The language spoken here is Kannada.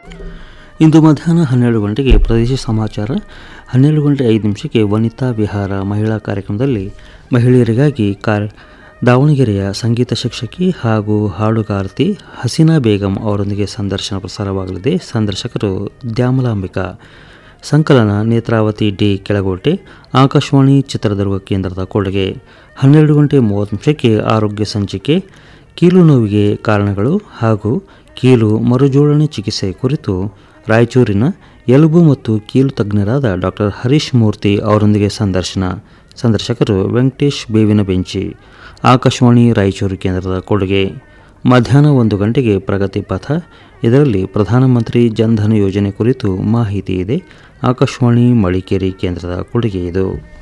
ಇಂದು ಮಧ್ಯಾಹ್ನ ಹನ್ನೆರಡು ಗಂಟೆಗೆ ಪ್ರದೇಶ ಸಮಾಚಾರ ಹನ್ನೆರಡು ಗಂಟೆ ಐದು ನಿಮಿಷಕ್ಕೆ ವನಿತಾ ವಿಹಾರ ಮಹಿಳಾ ಕಾರ್ಯಕ್ರಮದಲ್ಲಿ ಮಹಿಳೆಯರಿಗಾಗಿ ಕಾರ್ ದಾವಣಗೆರೆಯ ಸಂಗೀತ ಶಿಕ್ಷಕಿ ಹಾಗೂ ಹಾಡುಗಾರ್ತಿ ಹಸೀನಾ ಬೇಗಂ ಅವರೊಂದಿಗೆ ಸಂದರ್ಶನ ಪ್ರಸಾರವಾಗಲಿದೆ ಸಂದರ್ಶಕರು ದ್ಯಾಮಲಾಂಬಿಕಾ ಸಂಕಲನ ನೇತ್ರಾವತಿ ಡಿ ಕೆಳಗೋಟೆ ಆಕಾಶವಾಣಿ ಚಿತ್ರದುರ್ಗ ಕೇಂದ್ರದ ಕೊಡುಗೆ ಹನ್ನೆರಡು ಗಂಟೆ ಮೂವತ್ತು ನಿಮಿಷಕ್ಕೆ ಆರೋಗ್ಯ ಸಂಚಿಕೆ ಕೀಲು ನೋವಿಗೆ ಕಾರಣಗಳು ಹಾಗೂ ಕೀಲು ಮರುಜೋಡಣೆ ಚಿಕಿತ್ಸೆ ಕುರಿತು ರಾಯಚೂರಿನ ಎಲುಬು ಮತ್ತು ಕೀಲು ತಜ್ಞರಾದ ಡಾಕ್ಟರ್ ಹರೀಶ್ ಮೂರ್ತಿ ಅವರೊಂದಿಗೆ ಸಂದರ್ಶನ ಸಂದರ್ಶಕರು ವೆಂಕಟೇಶ್ ಬೇವಿನ ಬೆಂಚಿ ಆಕಾಶವಾಣಿ ರಾಯಚೂರು ಕೇಂದ್ರದ ಕೊಡುಗೆ ಮಧ್ಯಾಹ್ನ ಒಂದು ಗಂಟೆಗೆ ಪ್ರಗತಿ ಪಥ ಇದರಲ್ಲಿ ಪ್ರಧಾನಮಂತ್ರಿ ಜನ್ಧನ್ ಯೋಜನೆ ಕುರಿತು ಮಾಹಿತಿ ಇದೆ ಆಕಾಶವಾಣಿ ಮಡಿಕೇರಿ ಕೇಂದ್ರದ ಕೊಡುಗೆ ಇದು